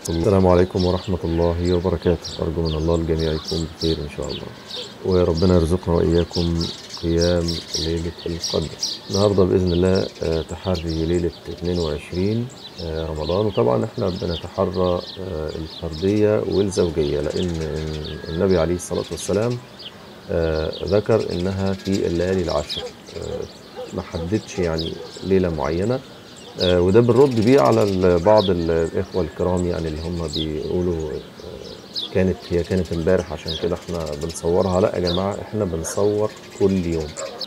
الله السلام عليكم ورحمة الله وبركاته أرجو من الله الجميع يكون بخير إن شاء الله وربنا يرزقنا وإياكم قيام ليلة القدر النهاردة بإذن الله آه، تحري ليلة 22 آه، رمضان وطبعا احنا بنتحرى آه، الفردية والزوجية لأن النبي عليه الصلاة والسلام آه، ذكر إنها في الليالي العشر آه، ما حددش يعني ليلة معينة آه، وده بنرد بيه على ال- بعض ال- الإخوة الكرام يعني اللي هم بيقولوا آه، كانت هي كانت امبارح عشان كده احنا بنصورها لا يا جماعة احنا بنصور كل يوم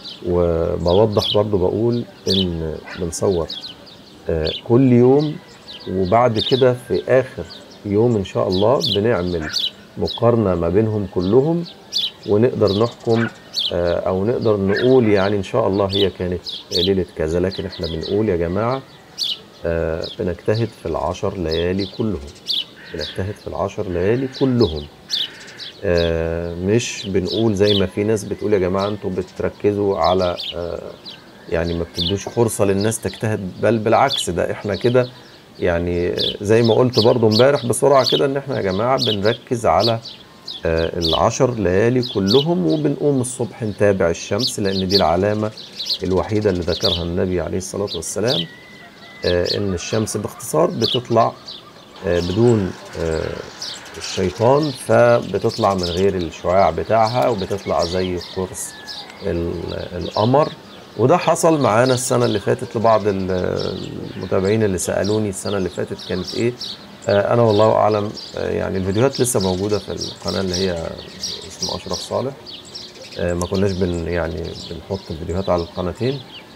وبوضح برضو بقول ان بنصور آه، كل يوم وبعد كده في آخر يوم إن شاء الله بنعمل مقارنة ما بينهم كلهم ونقدر نحكم آه، أو نقدر نقول يعني إن شاء الله هي كانت ليلة كذا لكن إحنا بنقول يا جماعة آه، بنجتهد في العشر ليالي كلهم بنجتهد في العشر ليالي كلهم آه، مش بنقول زي ما في ناس بتقول يا جماعة انتوا بتركزوا على آه، يعني ما بتدوش فرصة للناس تجتهد بل بالعكس ده احنا كده يعني زي ما قلت برضو امبارح بسرعة كده ان احنا يا جماعة بنركز على آه، العشر ليالي كلهم وبنقوم الصبح نتابع الشمس لان دي العلامة الوحيدة اللي ذكرها النبي عليه الصلاة والسلام آه، ان الشمس باختصار بتطلع آه، بدون آه، الشيطان فبتطلع من غير الشعاع بتاعها وبتطلع زي قرص ال- القمر وده حصل معانا السنة اللي فاتت لبعض ال- المتابعين اللي سألوني السنة اللي فاتت كانت ايه آه، انا والله اعلم آه، يعني الفيديوهات لسه موجودة في القناة اللي هي اسمه اشرف صالح آه، ما كناش بن يعني بنحط الفيديوهات على القناتين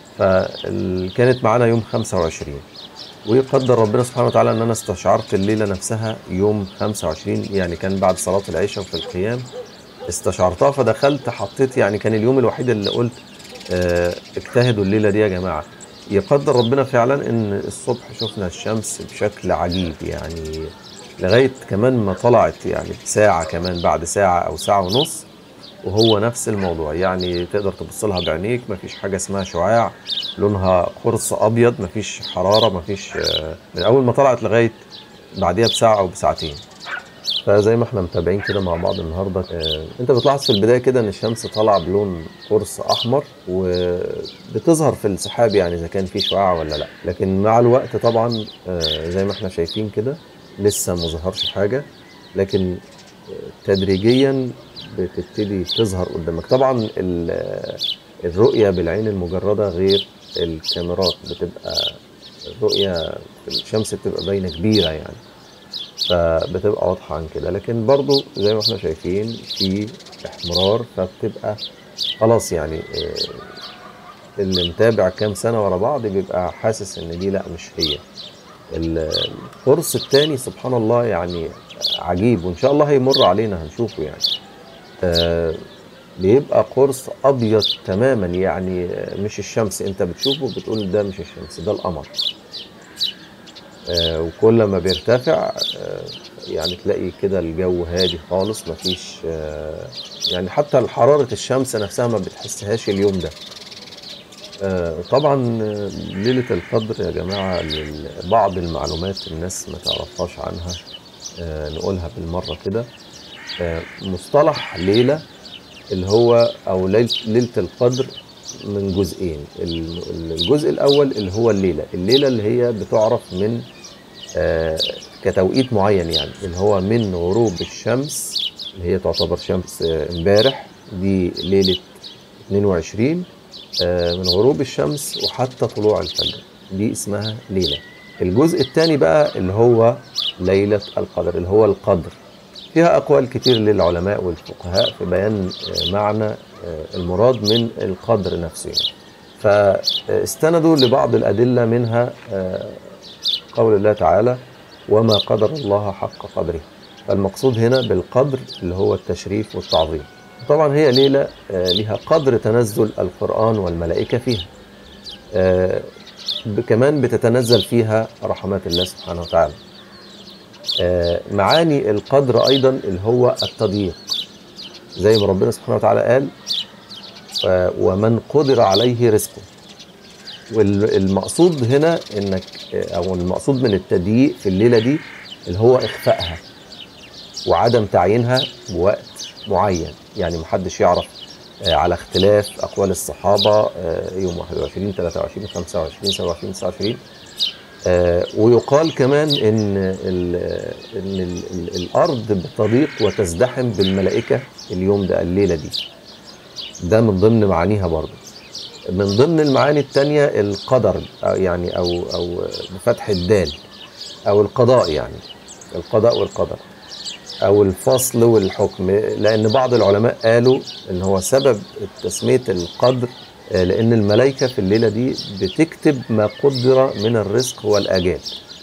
فكانت معانا يوم 25 ويقدر ربنا سبحانه وتعالى ان انا استشعرت الليله نفسها يوم 25 يعني كان بعد صلاه العشاء وفي القيام استشعرتها فدخلت حطيت يعني كان اليوم الوحيد اللي قلت آه، اجتهدوا الليله دي يا جماعه يقدر ربنا فعلا ان الصبح شفنا الشمس بشكل عجيب يعني لغايه كمان ما طلعت يعني ساعه كمان بعد ساعه او ساعه ونص وهو نفس الموضوع يعني تقدر تبص لها بعينيك مفيش حاجه اسمها شعاع لونها قرص ابيض مفيش حراره مفيش آه، من اول ما طلعت لغايه بعديها بساعه او بساعتين فزي ما احنا متابعين كده مع بعض النهارده آه، انت بتلاحظ في البدايه كده ان الشمس طالعه بلون قرص احمر وبتظهر في السحاب يعني اذا كان في شعاع ولا لا لكن مع الوقت طبعا آه، زي ما احنا شايفين كده لسه ما ظهرش حاجه لكن آه، تدريجيا بتبتدي تظهر قدامك طبعا ال- الرؤيه بالعين المجرده غير الكاميرات بتبقى الرؤيه الشمس بتبقى باينه كبيره يعني فبتبقى واضحة عن كده لكن برضو زي ما احنا شايفين في احمرار فبتبقى خلاص يعني آه، اللي متابع كام سنة ورا بعض بيبقى حاسس ان دي لا مش هي ال- القرص التاني سبحان الله يعني عجيب وان شاء الله هيمر علينا هنشوفه يعني آه، بيبقى قرص ابيض تماما يعني آه، مش الشمس انت بتشوفه بتقول ده مش الشمس ده القمر آه، وكل ما بيرتفع آه، يعني تلاقي كده الجو هادي خالص مفيش آه، يعني حتى حرارة الشمس نفسها ما بتحسهاش اليوم ده آه، طبعا آه، ليلة القدر يا جماعة لل- بعض المعلومات الناس ما تعرفهاش عنها آه، نقولها بالمرة كده آه، مصطلح ليلة اللي هو أو ليلة ليلة القدر من جزئين ال- الجزء الأول اللي هو الليلة الليلة اللي هي بتعرف من آه، كتوقيت معين يعني اللي هو من غروب الشمس اللي هي تعتبر شمس آه، امبارح دي ليلة 22 آه، من غروب الشمس وحتى طلوع الفجر دي اسمها ليلة الجزء الثاني بقى اللي هو ليلة القدر اللي هو القدر فيها أقوال كتير للعلماء والفقهاء في بيان آه، معنى آه، المراد من القدر نفسه يعني. فاستندوا لبعض الأدلة منها آه، قول الله تعالى وما قدر الله حق قدره فالمقصود هنا بالقدر اللي هو التشريف والتعظيم طبعا هي ليلة آه، لها قدر تنزل القرآن والملائكة فيها آه، ب- كمان بتتنزل فيها رحمات الله سبحانه وتعالى آه، معاني القدر أيضا اللي هو التضييق زي ما ربنا سبحانه وتعالى قال آه، ومن قدر عليه رزقه والمقصود هنا انك او المقصود من التضييق في الليله دي اللي هو اخفائها وعدم تعيينها بوقت معين يعني محدش يعرف آه، على اختلاف اقوال الصحابه آه، يوم 21 23 25 27 29 آه، ويقال كمان ان ال ان ال ال الارض بتضيق وتزدحم بالملائكه اليوم ده الليله دي ده من ضمن معانيها برضه من ضمن المعاني التانية القدر أو يعني او او بفتح الدال او القضاء يعني القضاء والقدر او الفصل والحكم لان بعض العلماء قالوا ان هو سبب تسميه القدر آه، لان الملائكه في الليله دي بتكتب ما قدر من الرزق والاجال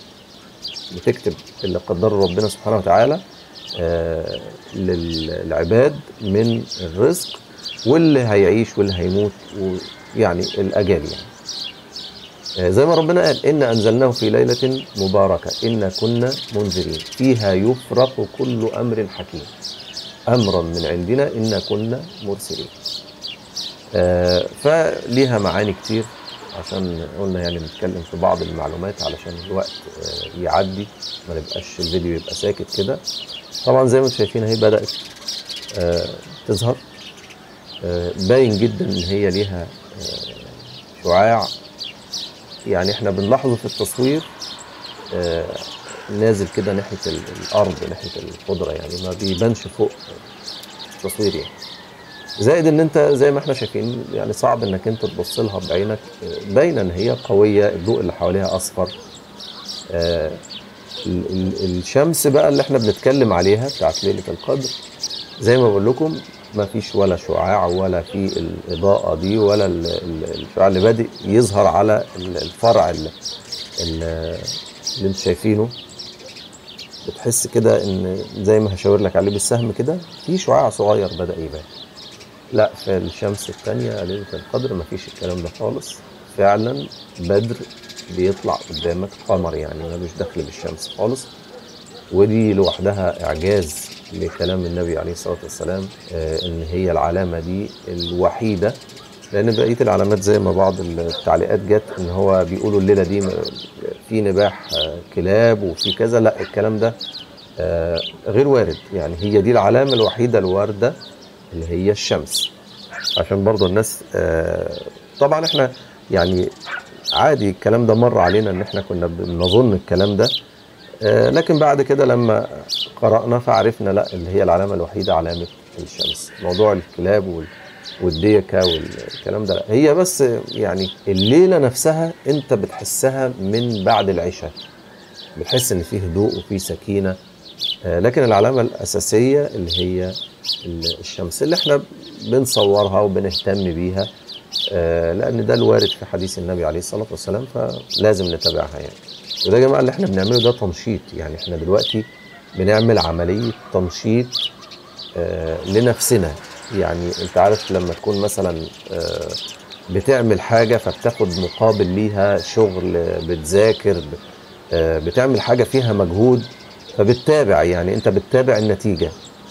بتكتب اللي قدره ربنا سبحانه وتعالى آه، للعباد من الرزق واللي هيعيش واللي هيموت يعني الاجال يعني آه، زي ما ربنا قال إنا أنزلناه في ليلة مباركة إنا كنا منذرين فيها يفرق كل أمر حكيم أمرا من عندنا إنا كنا مرسلين آه، فليها معاني كتير عشان قلنا يعني نتكلم في بعض المعلومات علشان الوقت آه، يعدي ما نبقاش الفيديو يبقى ساكت كده طبعا زي ما انتم شايفين اهي بدأت تظهر باين جدا ان هي ليها شعاع يعني احنا بنلاحظه في التصوير آه نازل كده ناحيه الارض ناحيه القدره يعني ما بيبانش فوق التصوير يعني زائد ان انت زي ما احنا شايفين يعني صعب انك انت تبص لها بعينك آه، باينه ان هي قويه الضوء اللي حواليها اصفر آه الشمس بقى اللي احنا بنتكلم عليها بتاعت ليله القدر زي ما بقول لكم ما فيش ولا شعاع ولا في الإضاءة دي ولا الشعاع اللي بادئ يظهر على الفرع اللي, اللي انت شايفينه بتحس كده ان زي ما هشاور لك عليه بالسهم كده في شعاع صغير بدأ يبان لا في الشمس الثانية ليلة القدر ما فيش الكلام ده خالص فعلا بدر بيطلع قدامك قمر يعني ملوش دخل بالشمس خالص ودي لوحدها إعجاز لكلام النبي عليه الصلاة والسلام آه، إن هي العلامة دي الوحيدة لأن بقية العلامات زي ما بعض التعليقات جت إن هو بيقولوا الليلة دي في نباح آه، كلاب وفي كذا لا الكلام ده آه، غير وارد يعني هي دي العلامة الوحيدة الواردة اللي هي الشمس عشان برضو الناس طبعا احنا يعني عادي الكلام ده مر علينا ان احنا كنا بنظن الكلام ده آه، لكن بعد كده لما قرأنا فعرفنا لا اللي هي العلامة الوحيدة علامة الشمس موضوع الكلاب والديكة والكلام ده لا هي بس يعني الليلة نفسها انت بتحسها من بعد العشاء بتحس ان فيه هدوء وفيه سكينة آه، لكن العلامة الأساسية اللي هي الشمس اللي احنا بنصورها وبنهتم بيها آه، لأن ده الوارد في حديث النبي عليه الصلاة والسلام فلازم نتابعها يعني وده يا جماعه اللي احنا بنعمله ده تنشيط يعني احنا دلوقتي بنعمل عمليه تنشيط آه لنفسنا يعني انت عارف لما تكون مثلا آه بتعمل حاجه فبتاخد مقابل ليها شغل بتذاكر آه بتعمل حاجه فيها مجهود فبتتابع يعني انت بتتابع النتيجه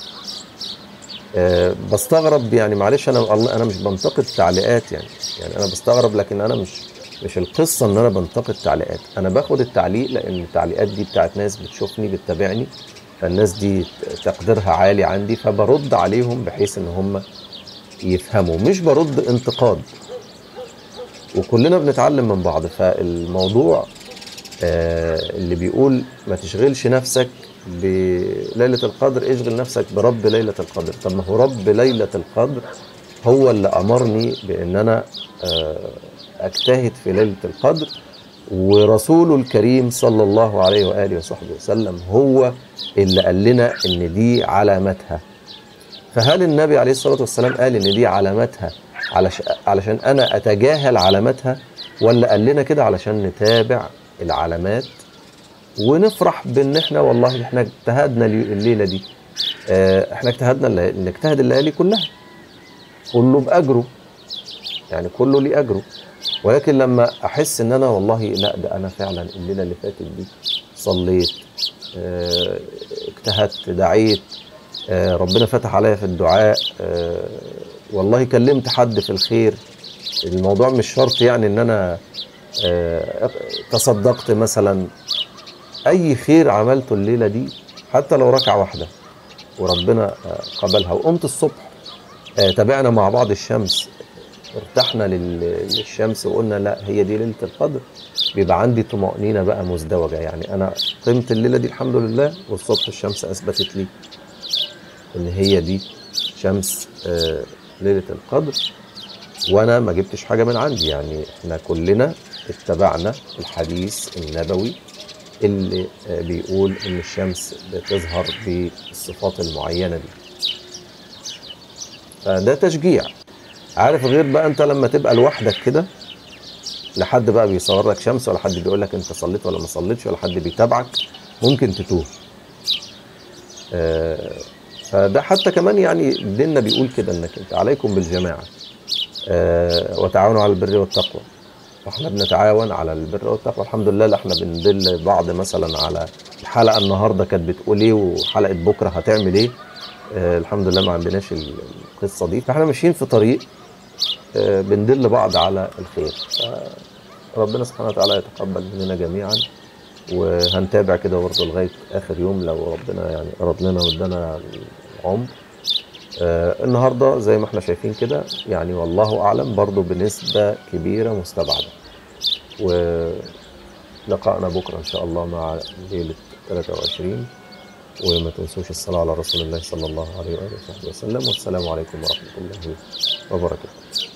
أه بستغرب يعني معلش انا انا مش بنتقد تعليقات يعني يعني انا بستغرب لكن انا مش مش القصه ان انا بنتقد تعليقات انا باخد التعليق لان التعليقات دي بتاعت ناس بتشوفني بتتابعني فالناس دي تقديرها عالي عندي فبرد عليهم بحيث ان هم يفهموا مش برد انتقاد وكلنا بنتعلم من بعض فالموضوع آه اللي بيقول ما تشغلش نفسك بليلة القدر اشغل نفسك برب ليلة القدر طب ما هو رب ليلة القدر هو اللي أمرني بأن أنا آه أجتهد في ليلة القدر ورسوله الكريم صلى الله عليه وآله وصحبه وسلم هو اللي قال لنا إن دي علامتها فهل النبي عليه الصلاة والسلام قال إن دي علامتها علشان أنا أتجاهل علامتها ولا قال لنا كده علشان نتابع العلامات ونفرح بان احنا والله احنا اجتهدنا الليله دي اه احنا اجتهدنا نجتهد الليالي كلها كله باجره يعني كله ليه اجره ولكن لما احس ان انا والله لا ده انا فعلا الليله اللي فاتت دي صليت اه اجتهدت دعيت اه ربنا فتح عليا في الدعاء اه والله كلمت حد في الخير الموضوع مش شرط يعني ان انا اه تصدقت مثلا اي خير عملته الليله دي حتى لو ركعه واحده وربنا آه، قبلها وقمت الصبح آه، تابعنا مع بعض الشمس ارتحنا لل- للشمس وقلنا لا هي دي ليله القدر بيبقى عندي طمأنينة بقى مزدوجة يعني أنا قمت الليلة دي الحمد لله والصبح الشمس أثبتت لي إن هي دي شمس آه، ليلة القدر وأنا ما جبتش حاجة من عندي يعني إحنا كلنا اتبعنا الحديث النبوي اللي آه، بيقول إن الشمس بتظهر بالصفات المعينة دي فده تشجيع عارف غير بقى انت لما تبقى لوحدك كده لا حد بقى بيصور لك شمس ولا حد بيقول لك انت صليت ولا ما صليتش ولا حد بيتابعك ممكن تتوه آه، فده حتى كمان يعني ديننا بيقول كده انك انت عليكم بالجماعه آه، وتعاونوا على البر والتقوى فاحنا بنتعاون على البر والتقوى الحمد لله لا احنا بندل بعض مثلا على الحلقه النهارده كانت بتقول ايه وحلقه بكره هتعمل ايه آه، الحمد لله ما عندناش ال- القصه دي فاحنا ماشيين في طريق آه، بندل بعض على الخير ربنا سبحانه وتعالى يتقبل مننا جميعا وهنتابع كده برضه لغايه اخر يوم لو ربنا يعني اراد لنا وادانا العمر آه النهارده زي ما احنا شايفين كده يعني والله اعلم برضه بنسبه كبيره مستبعده ولقائنا بكره ان شاء الله مع ليله 23 وما تنسوش الصلاه على رسول الله صلى الله عليه واله وصحبه وسلم والسلام عليكم ورحمه الله وبركاته